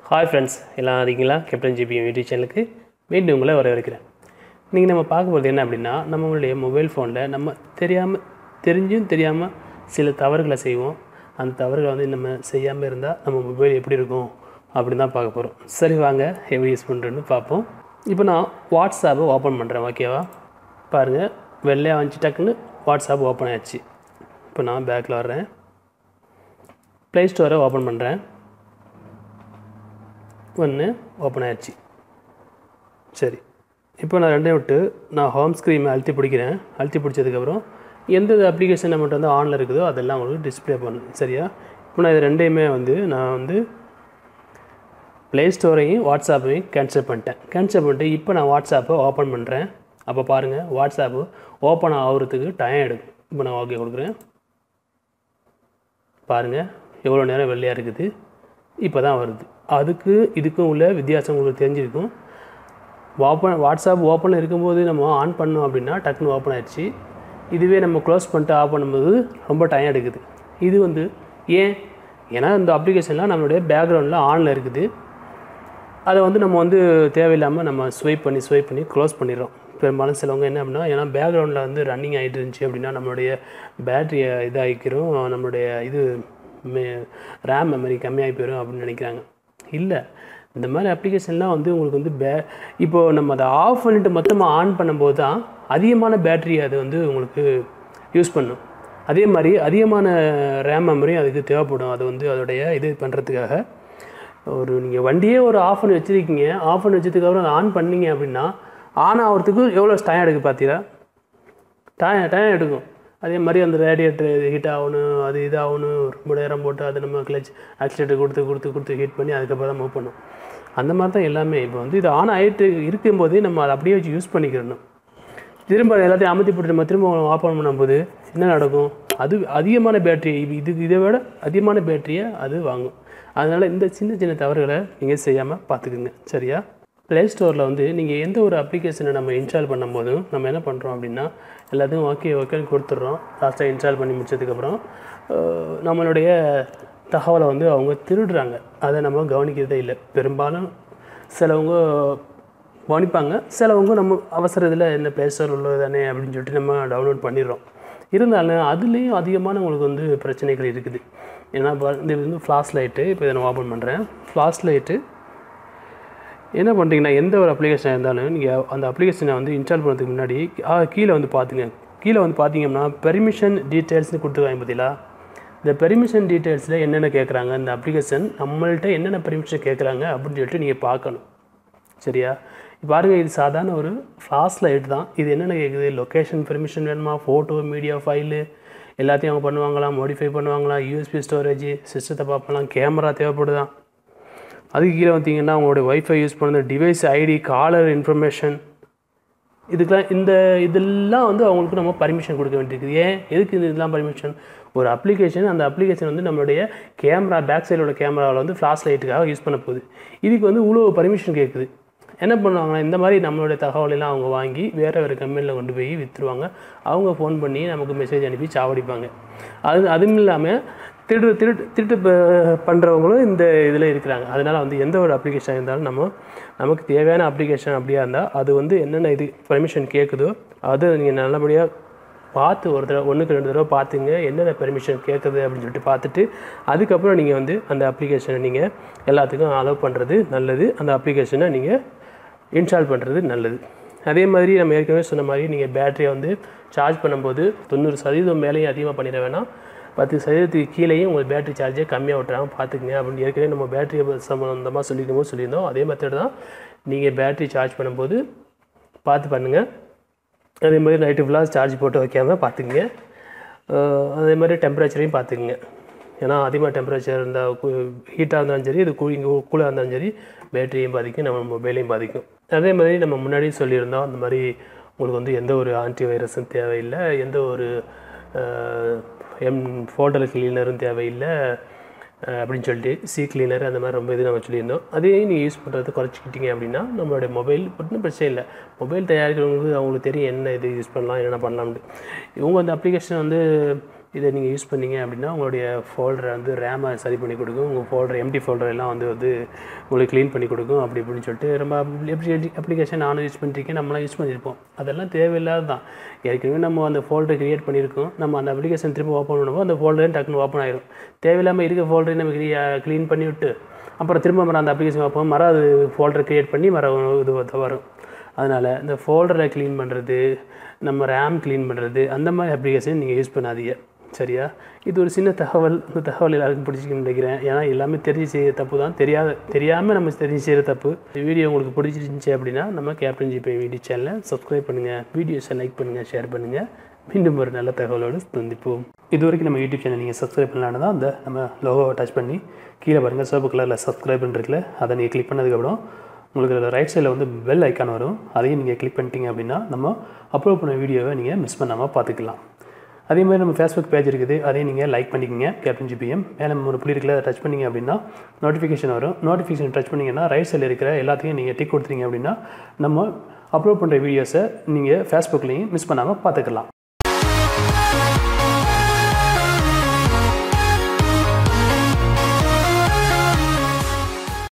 hi friends எல்லாம் இருக்கீங்களா captain GB YouTube சேனலுக்கு மீண்டும் உங்களை வரவேற்கிறேன் இன்றைக்கி நம்ம பார்க்க போகிறது என்ன அப்படின்னா நம்மளுடைய மொபைல் ஃபோனில் நம்ம தெரியாமல் தெரிஞ்சும் தெரியாமல் சில தவறுகளை செய்வோம் அந்த தவறுகளை வந்து நம்ம செய்யாமல் இருந்தால் நம்ம மொபைல் எப்படி இருக்கும் அப்படின்னு தான் பார்க்க போகிறோம் சரி வாங்க எப்படி யூஸ் பண்ணுறேன்னு பார்ப்போம் இப்போ நான் வாட்ஸ்அப்பை ஓப்பன் பண்ணுறேன் ஓகேவா பாருங்கள் வெள்ளையாக வந்துச்சு டக்குன்னு வாட்ஸ்அப் ஓப்பன் ஆயிடுச்சு இப்போ நான் பேக்கில் வர்றேன் ப்ளே ஸ்டோரை ஓப்பன் பண்ணுறேன் ஒன்று ஓப்பன் ஆயிடுச்சு சரி இப்போ நான் ரெண்டையும் விட்டு நான் ஹோம் ஸ்க்ரீனை அழுத்தி பிடிக்கிறேன் அழுத்தி பிடிச்சதுக்கப்புறம் எந்த அப்ளிகேஷன் நம்மகிட்ட வந்து ஆனில் இருக்குதோ அதெல்லாம் உங்களுக்கு டிஸ்ப்ளே பண்ணணும் சரியா இப்போ நான் இது ரெண்டையுமே வந்து நான் வந்து ப்ளே ஸ்டோரையும் வாட்ஸ்அப்பையும் கேன்சல் பண்ணிட்டேன் கேன்சல் பண்ணிட்டு இப்போ நான் வாட்ஸ்அப்பை ஓப்பன் பண்ணுறேன் அப்போ பாருங்கள் வாட்ஸ்அப்பு ஓப்பன் ஆகிறதுக்கு டைம் எடுக்கும் இப்போ நான் ஓகே கொடுக்குறேன் பாருங்கள் எவ்வளோ நேரம் வெள்ளையாக இருக்குது இப்போ தான் வருது அதுக்கு இதுக்கும் உள்ள வித்தியாசம் உங்களுக்கு தெரிஞ்சிருக்கும் ஓப்பன் வாட்ஸ்அப் ஓப்பன் இருக்கும்போது நம்ம ஆன் பண்ணோம் அப்படின்னா டக்குன்னு ஓப்பன் ஆயிடுச்சு இதுவே நம்ம க்ளோஸ் பண்ணிட்டு ஆஃப் பண்ணும்போது ரொம்ப டைம் எடுக்குது இது வந்து ஏன் ஏன்னா இந்த அப்ளிகேஷன்லாம் நம்மளுடைய பேக்ரவுண்டில் ஆனில் இருக்குது அதை வந்து நம்ம வந்து தேவையில்லாமல் நம்ம ஸ்வைப் பண்ணி ஸ்வைப் பண்ணி க்ளோஸ் பண்ணிடுறோம் பெரும்பாலும் சிலவங்க என்ன அப்படின்னா ஏன்னா பேக்ரவுண்டில் வந்து ரன்னிங் ஆகிட்டு இருந்துச்சு அப்படின்னா நம்மளுடைய பேட்ரியை இதாகிக்கிறோம் நம்மளுடைய இது மே ரேம் மெமரி கம்மியாகி போயிடும் அப்படின்னு நினைக்கிறாங்க இல்லை இந்த மாதிரி அப்ளிகேஷன்லாம் வந்து உங்களுக்கு வந்து பே இப்போது நம்ம அதை ஆஃப் பண்ணிவிட்டு மொத்தமாக ஆன் பண்ணும்போது தான் அதிகமான பேட்ரி அது வந்து உங்களுக்கு யூஸ் பண்ணும் அதே மாதிரி அதிகமான ரேம் மெமரியும் அதுக்கு தேவைப்படும் அது வந்து அதோடைய இது பண்ணுறதுக்காக ஒரு நீங்கள் வண்டியே ஒரு ஆஃப் பண்ணி வச்சுருக்கீங்க ஆஃப் பண்ணி வச்சதுக்கப்புறம் அதை ஆன் பண்ணீங்க அப்படின்னா ஆன் ஆகிறதுக்கு எவ்வளோ டைம் எடுக்குது பார்த்தீங்களா டைம் டைம் எடுக்கும் அதே மாதிரி அந்த ரேடியேட்டர் ஹீட் ஆகணும் அது இதாகணும் ரொம்ப நேரம் போட்டு அதை நம்ம கிளச் ஆக்சிலேட்டர் கொடுத்து கொடுத்து கொடுத்து ஹீட் பண்ணி அதுக்கப்புறம் தான் மூவ் பண்ணும் அந்த மாதிரி தான் எல்லாமே இப்போ வந்து இது ஆன் ஆகிட்டு இருக்கும்போதே நம்ம அதை அப்படியே வச்சு யூஸ் பண்ணிக்கிறணும் திரும்ப எல்லாத்தையும் அமர்த்தி போட்டு நம்ம திரும்ப ஓப்பன் பண்ணும்போது என்ன நடக்கும் அது அதிகமான பேட்டரி இது இதை விட அதிகமான பேட்டரியை அது வாங்கும் அதனால் இந்த சின்ன சின்ன தவறுகளை நீங்கள் செய்யாமல் பார்த்துக்குங்க சரியா ப்ளே ஸ்டோரில் வந்து நீங்கள் எந்த ஒரு அப்ளிகேஷனை நம்ம இன்ஸ்டால் பண்ணும்போதும் நம்ம என்ன பண்ணுறோம் அப்படின்னா எல்லாத்தையும் ஓகே ஓகேன்னு கொடுத்துட்றோம் லாஸ்ட்டாக இன்ஸ்டால் பண்ணி முடிச்சதுக்கப்புறம் அஹ், நம்மளுடைய தகவலை வந்து அவங்க திருடுறாங்க அதை நம்ம கவனிக்கிறதே இல்லை பெரும்பாலும் சிலவங்க கவனிப்பாங்க சிலவங்க நம்ம அவசர இதில் இந்த ப்ளே ஸ்டோர் உள்ளது தானே அப்படின்னு சொல்லிட்டு நம்ம டவுன்லோட் பண்ணிடுறோம் இருந்தாலும் அதுலேயும் அதிகமான உங்களுக்கு வந்து பிரச்சனைகள் இருக்குது ஏன்னா இப்போ இந்த இது வந்து ஃப்ளாஷ் லைட்டு இப்போ இதை நான் ஓப்பன் பண்ணுறேன் ஃப்ளாஷ் லைட்டு என்ன பண்ணுறீங்கன்னா எந்த ஒரு அப்ளிகேஷன் இருந்தாலும் நீங்கள் அந்த அப்ளிகேஷனை வந்து இன்ஸ்டால் பண்ணுறதுக்கு முன்னாடி ஆ, கீழே வந்து பார்த்துங்க கீழே வந்து பார்த்தீங்கன்னா பெர்மிஷன் டீட்டெயில்ஸ்னு கொடுத்துருக்காங்க பார்த்தீங்களா இந்த பெர்மிஷன் டீட்டெயில்ஸில் என்னென்ன கேட்குறாங்க இந்த அப்ளிகேஷன் நம்மள்ட்ட என்னென்ன பெர்மிஷன் கேட்குறாங்க அப்படின்னு சொல்லிட்டு நீங்கள் பார்க்கணும் சரியா இப்போ பாருங்க இது சாதாரண ஒரு ஃப்ளாஷ் லைட் தான் இது என்னென்ன கேட்குது லொக்கேஷன் பெர்மிஷன் வேணுமா ஃபோட்டோ மீடியா ஃபைலு எல்லாத்தையும் அவங்க பண்ணுவாங்களா மாடிஃபை பண்ணுவாங்களா யூஎஸ்பி ஸ்டோரேஜ் சிஸ்டத்தை பார்க்கலாம் கேமரா தேவைப்படுதான் அதுக்கு கீழே பார்த்தீங்கன்னா உங்களுடைய ஒய்ஃபை யூஸ் பண்ணுற டிவைஸ் ஐடி காலர் இன்ஃபர்மேஷன் இதுக்கெல்லாம் இந்த இதெல்லாம் வந்து அவங்களுக்கு நம்ம பர்மிஷன் கொடுக்க வேண்டியிருக்குது ஏன் எதுக்கு இது இதெல்லாம் பர்மிஷன் ஒரு அப்ளிகேஷன் அந்த அப்ளிகேஷன் வந்து நம்மளுடைய கேமரா பேக் சைடோட கேமராவில் வந்து ஃப்ளாஷ் லைட்டுக்காக யூஸ் பண்ண போகுது இதுக்கு வந்து இவ்வளோ பர்மிஷன் கேட்குது என்ன பண்ணுவாங்கன்னா இந்த மாதிரி நம்மளுடைய தகவலெல்லாம் அவங்க வாங்கி வேறு வேறு கம்பெனியில் கொண்டு போய் விற்றுருவாங்க அவங்க ஃபோன் பண்ணி நமக்கு மெசேஜ் அனுப்பி சாவடிப்பாங்க அது அதுவும் இல்லாமல் திருடு திருட்டு திருட்டு ப- பண்ணுறவங்களும் இந்த இதில் இருக்கிறாங்க அதனால் வந்து எந்த ஒரு அப்ளிகேஷன் இருந்தாலும் நம்ம நமக்கு தேவையான அப்ளிகேஷன் அப்படியா இருந்தால் அது வந்து என்னென்ன இது பர்மிஷன் கேட்குதோ அதை நீங்கள் நல்லபடியாக பார்த்து ஒரு தடவை ஒன்றுக்கு ரெண்டு தடவை பார்த்துங்க என்னென்ன பெர்மிஷன் கேட்குது அப்படின்னு சொல்லிட்டு பார்த்துட்டு அதுக்கப்புறம் நீங்கள் வந்து அந்த அப்ளிகேஷனை நீங்கள் எல்லாத்துக்கும் அலோவ் பண்ணுறது நல்லது அந்த அப்ளிகேஷனை நீங்கள் இன்ஸ்டால் பண்ணுறது நல்லது அதே மாதிரி நம்ம ஏற்கனவே சொன்ன மாதிரி நீங்கள் பேட்டரியை வந்து சார்ஜ் பண்ணும்போது தொண்ணூறு சதவீதம் மேலேயும் அதிகமாக பண்ணிட வேணாம் பத்து சதவீதத்துக்கு கீழேயும் உங்களுக்கு பேட்டரி சார்ஜே கம்மியாக விட்டுறாங்க பார்த்துக்குங்க அப்படின்னு ஏற்கனவே நம்ம பேட்டரியை சம்மந்தமாக சொல்லிக்கும் போது சொல்லியிருந்தோம் அதே மெத்தட் தான் நீங்கள் பேட்டரி சார்ஜ் பண்ணும்போது பார்த்து பண்ணுங்கள் அதே மாதிரி நைட்டு ஃபுல்லாக சார்ஜ் போட்டு வைக்காம பார்த்துக்குங்க அஹ் அதே மாதிரி டெம்பரேச்சரையும் பார்த்துக்குங்க ஏன்னா அதிகமாக டெம்பரேச்சர் இருந்தால் ஹீட்டாக இருந்தாலும் சரி இது கூலிங் கூலாக இருந்தாலும் சரி பேட்டரியும் பாதிக்கும் நம்ம மொபைலையும் பாதிக்கும் அதே மாதிரி நம்ம முன்னாடியே சொல்லியிருந்தோம் அந்த மாதிரி உங்களுக்கு வந்து எந்த ஒரு ஆன்டி வைரஸும் தேவையில்லை எந்த ஒரு எம் ஃபோட்டல் கிளீனரும் தேவையில்லை அஹ் அப்படின்னு சொல்லிட்டு சி கிளீனர் அந்த மாதிரி ரொம்ப இது நம்ம சொல்லியிருந்தோம் அதே நீங்கள் யூஸ் பண்ணுறது குறைச்சிக்கிட்டீங்க அப்படின்னா நம்மளுடைய மொபைல் ஒன்றும் பிரச்சனை இல்லை மொபைல் தயாரிக்கிறவங்களுக்கு அவங்களுக்கு தெரியும் என்ன இது யூஸ் பண்ணலாம் என்னென்ன பண்ணலாம்னு இவங்க அந்த அப்ளிகேஷன் வந்து இதை நீங்கள் யூஸ் பண்ணீங்க அப்படின்னா உங்களுடைய ஃபோல்டரை வந்து ரேமை சரி பண்ணி கொடுக்கும் உங்கள் ஃபோல்டர் எம்டி ஃபோல்டர் எல்லாம் வந்து வந்து உங்களுக்கு க்ளீன் பண்ணி கொடுக்கும் அப்படி இப்படின்னு சொல்லிட்டு ரொம்ப அப்ளிகேஷன் நானும் யூஸ் பண்ணிருக்கேன் நம்மளாம் யூஸ் பண்ணியிருப்போம் அதெல்லாம் தேவையில்லாத தான் ஏற்கனவே நம்ம அந்த ஃபோல்டர் க்ரியேட் பண்ணியிருக்கோம் நம்ம அந்த அப்ளிகேஷன் திரும்ப ஓப்பன் பண்ணும்போது அந்த ஃபோல்டரே டக்குன்னு ஓப்பன் ஆயிடும் தேவையில்லாமல் இருக்க ஃபோல்டரை நம்ம க்ளீன் பண்ணி விட்டு அப்புறம் திரும்ப மரம் அந்த அப்ளிகேஷன் ஓப்பன் மரம் அது ஃபோல்டர் க்ரியேட் பண்ணி மரம் இது வரும் அதனால் இந்த ஃபோல்டரை க்ளீன் பண்ணுறது நம்ம ரேம் க்ளீன் பண்ணுறது அந்த மாதிரி அப்ளிகேஷன் நீங்கள் யூஸ் பண்ணாதீங்க சரியா இது ஒரு சின்ன தகவல் இந்த தகவல் எல்லாருக்கும் பிடிச்சிக்கணும்னு நினைக்கிறேன் ஏன்னா எல்லாமே தெரிஞ்சு செய்கிற தப்பு தான் தெரியாத தெரியாமல் நம்ம தெரிஞ்சு செய்கிற தப்பு இந்த வீடியோ உங்களுக்கு பிடிச்சிருந்துச்சி அப்படின்னா நம்ம கேப்டன் ஜிபே வீடியோ சேனலை சப்ஸ்கிரைப் பண்ணுங்கள் வீடியோஸை லைக் பண்ணுங்கள் ஷேர் பண்ணுங்கள் மீண்டும் ஒரு நல்ல தகவலோடு சந்திப்போம் இது வரைக்கும் நம்ம யூடியூப் சேனல் நீங்கள் சப்ஸ்கிரைப் பண்ணலான்னு தான் அந்த நம்ம லோகோவை டச் பண்ணி கீழே பாருங்கள் சிவப்பு கலரில் சப்ஸ்கிரைப் இருக்குல்ல அதை நீங்கள் கிளிக் பண்ணதுக்கப்புறம் உங்களுக்கு அதில் ரைட் சைடில் வந்து பெல் ஐக்கான் வரும் அதையும் நீங்கள் கிளிக் பண்ணிட்டீங்க அப்படின்னா நம்ம அப்லோட் பண்ண வீடியோவை நீங்கள் மிஸ் பண்ணாமல் பார்த்துக்கலாம் அதே மாதிரி நம்ம ஃபேஸ்புக் பேஜ் இருக்குது அதையும் நீங்கள் லைக் பண்ணிக்கோங்க கேப்டன் ஜிபிஎம் மேலே ஒரு புள்ளி இருக்குல்ல அதை டச் பண்ணிங்க அப்படின்னா நோட்டிஃபிகேஷன் வரும் நோட்டிஃபிகேஷன் டச் பண்ணிங்கன்னா ரைட் சைடில் இருக்கிற எல்லாத்தையும் நீங்கள் டிக் கொடுத்தீங்க அப்படின்னா நம்ம அப்லோட் பண்ணுற வீடியோஸை நீங்கள் ஃபேஸ்புக்லேயும் மிஸ் பண்ணாமல் பார்த்துக்கலாம்